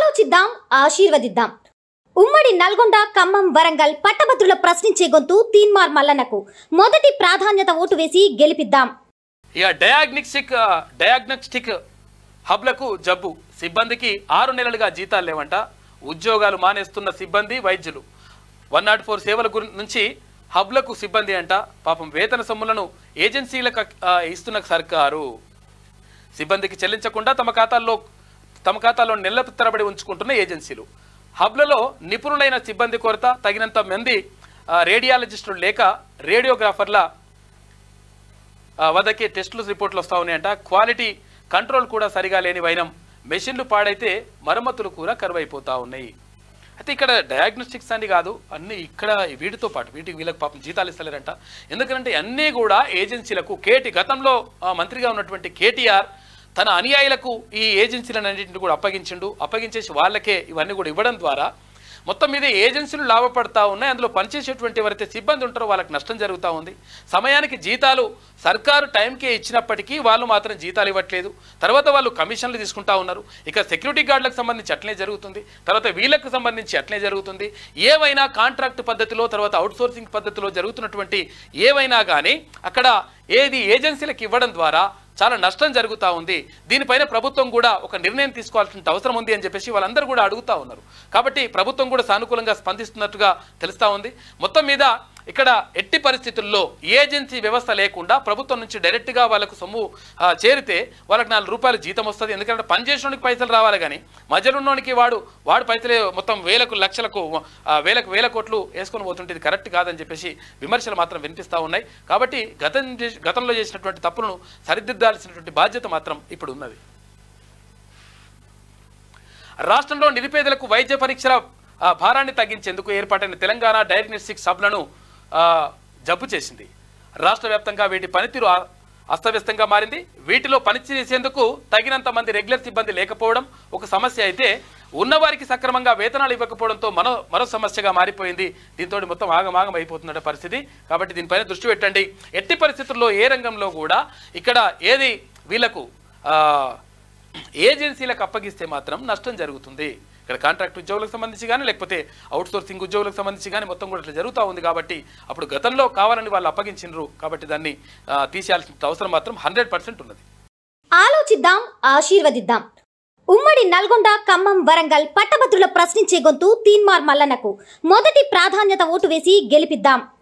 ఆలోచిద్దాం ఆశీర్వదిద్దాం ఉమ్మడి నల్గొండ ఖమ్మం వరంగల్ పట్టభద్రుల ప్రశ్నించే గొంతు తీన్మార్ మల్లన్నకు మొదటి ప్రాధాన్యత ఓటు వేసి గెలిపిద్దాం ఇక డయాగ్నిస్టిక్ డయాగ్నోస్టిక్ హబ్లకు జబ్బు సిబ్బందికి ఆరు నెలలుగా జీతాలు లేవంట ఉద్యోగాలు మానేస్తున్న సిబ్బంది వైద్యులు వన్ నాట్ ఫోర్ సేవల గురి నుంచి హబ్లకు సిబ్బంది అంట పాపం వేతన సొమ్ములను ఏజెన్సీలకు ఆ, ఇస్తున్న సర్కారు సిబ్బందికి చెల్లించకుండా తమ ఖాతాల్లో తమ ఖాతాలో నెల తరబడి ఉంచుకుంటున్న ఏజెన్సీలు హబ్లలో నిపుణులైన సిబ్బంది కొరత తగినంత మంది ఆ, రేడియాలజిస్టులు లేక రేడియోగ్రాఫర్ల ఆ, వద్దకే టెస్టులు రిపోర్ట్లు వస్తూ ఉన్నాయంట క్వాలిటీ కంట్రోల్ కూడా సరిగా లేని వైనం మెషిన్లు పాడైతే మరమ్మతులు కూడా కరువైపోతూ ఉన్నాయి అయితే ఇక్కడ డయాగ్నోస్టిక్స్ అని కాదు అన్ని ఇక్కడ వీటితో పాటు వీటికి వీళ్ళకి పాపం జీతాలు ఇస్తలేరంట ఎందుకంటే అన్నీ కూడా ఏజెన్సీలకు కేటీ గతంలో ఆ, మంత్రిగా ఉన్నటువంటి కేటీఆర్ తన అనుయాయులకు ఈ ఏజెన్సీలన్నింటిని కూడా అప్పగించిండు అప్పగించేసి వాళ్ళకే ఇవన్నీ కూడా ఇవ్వడం ద్వారా మొత్తం మీద ఏజెన్సీలు లాభపడతా ఉన్నాయి అందులో పనిచేసేటువంటి ఎవరైతే సిబ్బంది ఉంటారో వాళ్ళకి నష్టం జరుగుతూ ఉంది సమయానికి జీతాలు సర్కారు టైంకే ఇచ్చినప్పటికీ వాళ్ళు మాత్రం జీతాలు ఇవ్వట్లేదు తర్వాత వాళ్ళు కమిషన్లు తీసుకుంటా ఉన్నారు ఇక సెక్యూరిటీ గార్డులకు సంబంధించి అట్లే జరుగుతుంది తర్వాత వీళ్ళకు సంబంధించి అట్లే జరుగుతుంది ఏవైనా కాంట్రాక్ట్ పద్ధతిలో తర్వాత అవుట్సోర్సింగ్ పద్ధతిలో జరుగుతున్నటువంటి ఏవైనా కానీ అక్కడ ఏది ఏజెన్సీలకు ఇవ్వడం ద్వారా చాలా నష్టం జరుగుతూ ఉంది దీనిపైన ప్రభుత్వం కూడా ఒక నిర్ణయం తీసుకోవాల్సిన అవసరం ఉంది అని చెప్పేసి వాళ్ళందరూ కూడా అడుగుతా ఉన్నారు కాబట్టి ప్రభుత్వం కూడా సానుకూలంగా స్పందిస్తున్నట్టుగా తెలుస్తూ ఉంది మొత్తం మీద ఇక్కడ ఎట్టి పరిస్థితుల్లో ఏజెన్సీ వ్యవస్థ లేకుండా ప్రభుత్వం నుంచి డైరెక్ట్గా వాళ్ళకు సొమ్ము ఆ, చేరితే వాళ్ళకి నాలుగు రూపాయలు జీతం వస్తుంది ఎందుకంటే పనిచేసేవానికి పైసలు రావాలి కానీ మధ్యలో ఉన్నోనికి వాడు వాడు పైసలే మొత్తం వేలకు లక్షలకు ఆ, వేలకు వేల కోట్లు వేసుకొని పోతుంటే ఇది కరెక్ట్ కాదని చెప్పేసి విమర్శలు మాత్రం వినిపిస్తూ ఉన్నాయి కాబట్టి గతం చేసి- గతంలో చేసినటువంటి తప్పులను సరిదిద్దాల్సినటువంటి బాధ్యత మాత్రం ఇప్పుడు ఉన్నది రాష్ట్రంలో నిరుపేదలకు వైద్య పరీక్షల ఆ, భారాన్ని తగ్గించేందుకు ఏర్పాటైన తెలంగాణ డయాగ్నోస్టిక్ సబ్లను ఆ, జబ్బు చేసింది రాష్ట్ర వ్యాప్తంగా వీటి పనితీరు ఆ- అస్తవ్యస్తంగా మారింది వీటిలో పనిచేసేందుకు తగినంత మంది రెగ్యులర్ సిబ్బంది లేకపోవడం ఒక సమస్య అయితే ఉన్నవారికి సక్రమంగా వేతనాలు ఇవ్వకపోవడంతో మరో మరో సమస్యగా మారిపోయింది దీంతో మొత్తం ఆగమాగం అయిపోతున్న పరిస్థితి కాబట్టి దీనిపైన దృష్టి పెట్టండి ఎట్టి పరిస్థితుల్లో ఏ రంగంలో కూడా ఇక్కడ ఏది వీళ్ళకు ఆ, ఏజెన్సీలకు అప్పగిస్తే మాత్రం నష్టం జరుగుతుంది ఇక్కడ కాంట్రాక్ట్ ఉద్యోగులకు సంబంధించి కానీ లేకపోతే అవుట్ సోర్సింగ్ ఉద్యోగులకు సంబంధించి కానీ మొత్తం కూడా ఇట్లా జరుగుతూ ఉంది కాబట్టి అప్పుడు గతంలో కావాలని వాళ్ళు అప్పగించిండ్రు కాబట్టి దాన్ని ఆ, తీసేయాల్సిన అవసరం మాత్రం హండ్రెడ్ పర్సెంట్ ఉన్నది ఆలోచిద్దాం ఆశీర్వదిద్దాం ఉమ్మడి నల్గొండ ఖమ్మం వరంగల్ పట్టభద్రుల ప్రశ్నించే గొంతు తీన్మార్ మల్లన్నకు మొదటి ప్రాధాన్యత ఓటు వేసి గెలిపిద్దాం